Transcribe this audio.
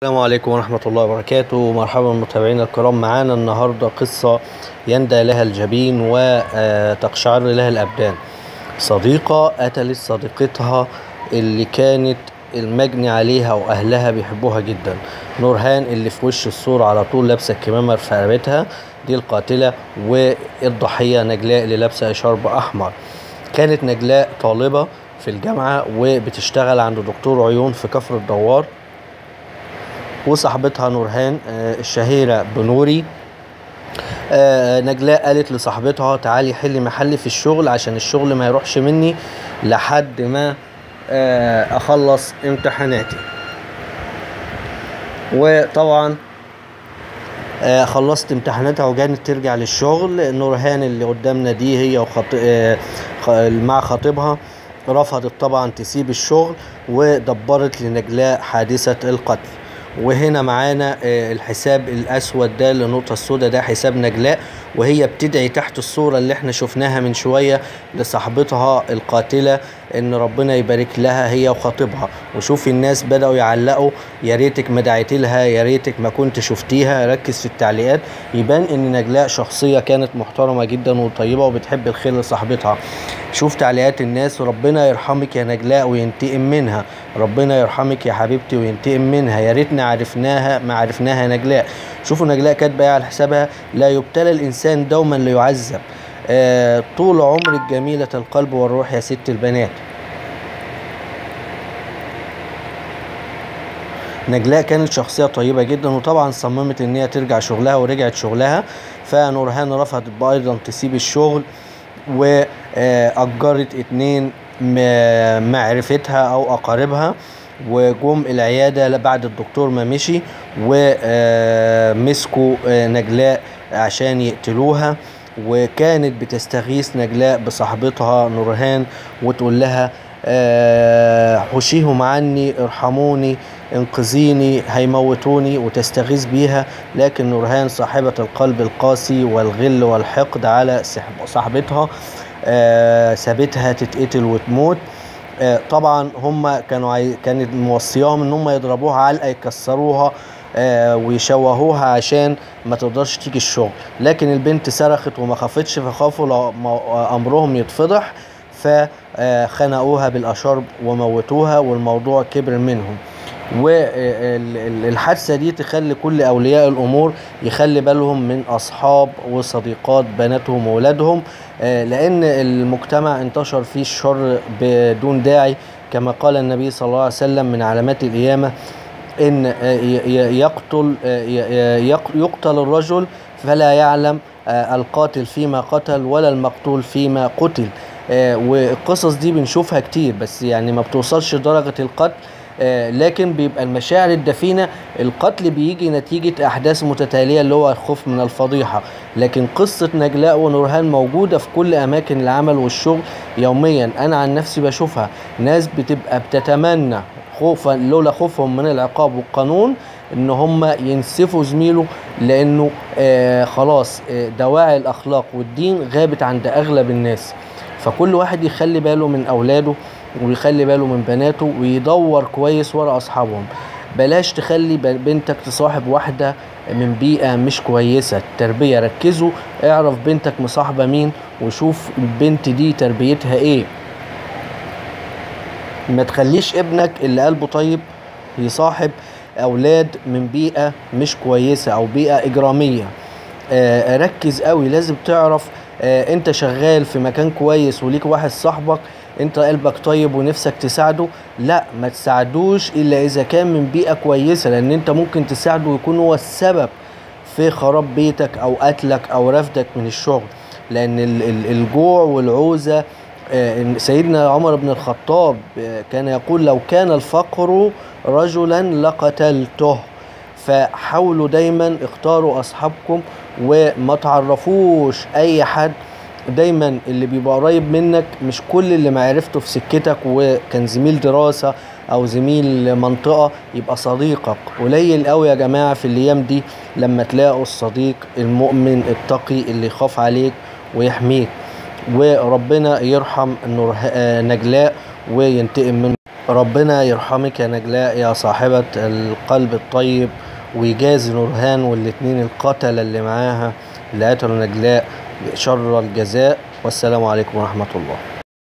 السلام عليكم ورحمة الله وبركاته مرحبا متابعينا الكرام معانا النهاردة قصة يندى لها الجبين وتقشعر لها الأبدان صديقة قتلت صديقتها اللي كانت المجني عليها وأهلها بيحبوها جدا نورهان اللي في وش الصورة على طول لابسة الكمامة في رقبتها دي القاتلة والضحية نجلاء اللي لابسة شرب أحمر كانت نجلاء طالبة في الجامعة وبتشتغل عند دكتور عيون في كفر الدوار وصاحبتها نورهان آه، الشهيرة بنوري آه، نجلاء قالت لصاحبتها تعالي حلي محلي في الشغل عشان الشغل ما يروحش مني لحد ما آه، اخلص امتحاناتي وطبعا آه، خلصت امتحاناتها وجانت ترجع للشغل نورهان اللي قدامنا دي هي وخط... آه، خ- مع خطيبها رفضت طبعا تسيب الشغل ودبرت لنجلاء حادثة القتل وهنا معانا آه، الحساب الاسود ده النقطة السوداء ده حساب نجلاء وهي بتدعي تحت الصورة اللي احنا شفناها من شوية لصاحبتها القاتلة ان ربنا يبارك لها هي وخطيبها وشوفي الناس بدأوا يعلقوا يا ريتك ما دعيتي لها يا ريتك ما كنت شفتيها ركز في التعليقات يبان ان نجلاء شخصية كانت محترمة جدا وطيبة وبتحب الخير لصاحبتها شوف تعليقات الناس ربنا يرحمك يا نجلاء وينتقم منها ربنا يرحمك يا حبيبتي وينتقم منها يا ريتنا عرفناها ما عرفناها نجلاء شوفوا نجلاء كاتبه إيه على حسابها لا يبتلى الانسان دوما ليعذب آه طول عمرك جميلة القلب والروح يا ست البنات نجلاء كانت شخصية طيبة جدا وطبعا صممت ان هي ترجع شغلها ورجعت شغلها فنورهان رفضت بقى ايضا تسيب الشغل واجرت اتنين م- معرفتها او اقاربها وجم العيادة بعد الدكتور ما مشي ومسكوا نجلاء عشان يقتلوها وكانت بتستغيث نجلاء بصاحبتها نورهان وتقول لها آه، حشيهم عني ارحموني انقذيني هيموتوني وتستغيث بيها لكن نورهان صاحبة القلب القاسي والغل والحقد على صاحب- صاحبتها آه، سابتها تتقتل وتموت آه، طبعا هم كانوا عاي... كانت موصياهم ان هم يضربوها علقه يكسروها آه، ويشوهوها عشان ما تقدرش تيجي الشغل لكن البنت صرخت وما خافتش فخافوا لو- مو- امرهم يتفضح فخنقوها بالاشرب وموتوها والموضوع كبر منهم والحادثة دي تخلي كل أولياء الأمور يخلي بالهم من أصحاب وصديقات بناتهم وولادهم آه، لأن المجتمع انتشر فيه الشر بدون داعي كما قال النبي صلى الله عليه وسلم من علامات القيامة ان آه، ي- ي- يقتل آه، ي- يق- يقتل الرجل فلا يعلم آه، القاتل فيما قتل ولا المقتول فيما قتل آه، والقصص دي بنشوفها كتير بس يعني ما بتوصلش لدرجة القتل آه، لكن بيبقى المشاعر الدفينة القتل بيجي نتيجة أحداث متتالية اللي هو الخوف من الفضيحة لكن قصة نجلاء ونورهان موجودة في كل أماكن العمل والشغل يوميا أنا عن نفسي بشوفها ناس بتبقى بتتمنى خوفا لولا خوفهم من العقاب والقانون ان هم ينسفوا زميله لانه آه خلاص آه دواعي الاخلاق والدين غابت عند اغلب الناس فكل واحد يخلي باله من اولاده ويخلي باله من بناته ويدور كويس ورا اصحابهم بلاش تخلي ب- بنتك تصاحب واحدة من بيئة مش كويسة التربية ركزوا اعرف بنتك مصاحبة مين وشوف البنت دي تربيتها ايه ما تخليش ابنك اللي قلبه طيب يصاحب اولاد من بيئه مش كويسه او بيئه اجراميه آه، ركز قوي لازم تعرف آه، انت شغال في مكان كويس وليك واحد صاحبك انت قلبك طيب ونفسك تساعده لا ما تساعدوش الا اذا كان من بيئه كويسه لان انت ممكن تساعده ويكون هو السبب في خراب بيتك او قتلك او رفدك من الشغل لان ال- ال- الجوع والعوزه آه، إن سيدنا عمر بن الخطاب آه، كان يقول لو كان الفقر رجلا لقتلته فحاولوا دايما اختاروا اصحابكم وما تعرفوش اي حد دايما اللي بيبقى قريب منك مش كل اللي معرفته في سكتك وكان زميل دراسة او زميل منطقة يبقى صديقك قليل قوي يا جماعة في الايام دي لما تلاقوا الصديق المؤمن التقي اللي يخاف عليك ويحميك وربنا يرحم نور- آه، نجلاء وينتقم منه ربنا يرحمك يا نجلاء يا صاحبة القلب الطيب ويجازي نورهان والاتنين القتلة اللي معاها اللي قتلوا نجلاء شر الجزاء والسلام عليكم ورحمة الله